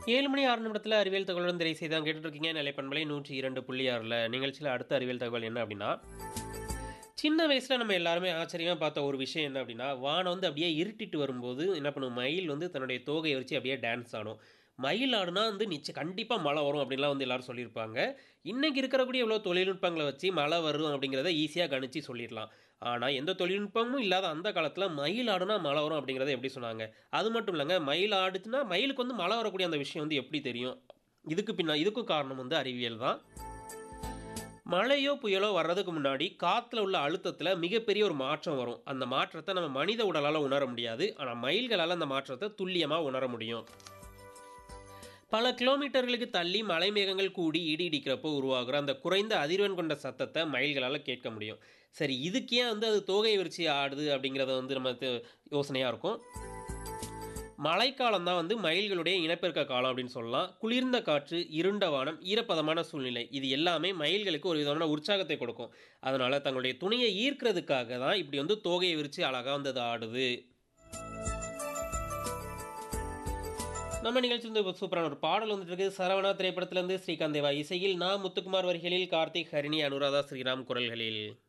ஏழு மணி ஆறு நிமிடத்தில் அறிவியல் தகவலுடன் திரை செய்தான் கேட்டுட்டு இருக்கீங்க நிலைப்பண்பலை நூற்றி இரண்டு புள்ளி ஆறில் நிகழ்ச்சியில் அடுத்த அறிவியல் தகவல் என்ன அப்படின்னா சின்ன வயசில் நம்ம எல்லாருமே ஆச்சரியமாக பார்த்த ஒரு விஷயம் என்ன அப்படின்னா வானம் வந்து அப்படியே இருட்டிட்டு வரும்போது என்ன பண்ணும் மயில் வந்து தன்னுடைய தோகையை வச்சு அப்படியே டான்ஸ் ஆடும் மயில் ஆடுனா வந்து நிச்சயம் கண்டிப்பாக மழை வரும் அப்படின்லாம் வந்து எல்லாரும் சொல்லியிருப்பாங்க இன்றைக்கி இருக்கக்கூடிய இவ்வளோ தொழில்நுட்பங்களை வச்சு மழை வரும் அப்படிங்கிறத ஈஸியாக கணிச்சு சொல்லிடலாம் ஆனால் எந்த தொழில்நுட்பமும் இல்லாத அந்த காலத்தில் மயில் ஆடுனா மழை வரும் அப்படிங்கிறத எப்படி சொன்னாங்க அது மட்டும் இல்லைங்க மயில் ஆடுச்சுன்னா மயிலுக்கு வந்து மழை வரக்கூடிய அந்த விஷயம் வந்து எப்படி தெரியும் இதுக்கு பின்னா இதுக்கும் காரணம் வந்து அறிவியல் தான் மழையோ புயலோ வர்றதுக்கு முன்னாடி காற்றுல உள்ள அழுத்தத்தில் மிகப்பெரிய ஒரு மாற்றம் வரும் அந்த மாற்றத்தை நம்ம மனித உடலால் உணர முடியாது ஆனால் மயில்களால் அந்த மாற்றத்தை துல்லியமாக உணர முடியும் பல கிலோமீட்டர்களுக்கு தள்ளி மலை மேகங்கள் கூடி இடி இடிக்கிறப்போ உருவாகிற அந்த குறைந்த அதிர்வெண் கொண்ட சத்தத்தை மயில்களால் கேட்க முடியும் சரி இதுக்கு ஏன் வந்து அது தோகை விரிச்சு ஆடுது அப்படிங்கிறத வந்து நம்ம யோசனையாக இருக்கும் மழைக்காலம் தான் வந்து மயில்களுடைய இனப்பெருக்க காலம் அப்படின்னு சொல்லலாம் குளிர்ந்த காற்று இருண்ட வானம் ஈரப்பதமான சூழ்நிலை இது எல்லாமே மயில்களுக்கு ஒரு விதமான உற்சாகத்தை கொடுக்கும் அதனால் தங்களுடைய துணியை ஈர்க்கிறதுக்காக தான் இப்படி வந்து தோகையை விரித்து அழகாக வந்து அது ஆடுது நம்ம நிகழ்ச்சி வந்து இப்போ சூப்பரான ஒரு பாடல் வந்துட்டு இருக்கு சரவணா திரைப்படத்திலிருந்து ஸ்ரீகாந்த் தேவா இசையில் நான் முத்துக்குமார் வரிகளில் கார்த்திக் ஹரிணி அனுராதா ஸ்ரீராம் குரல்களில்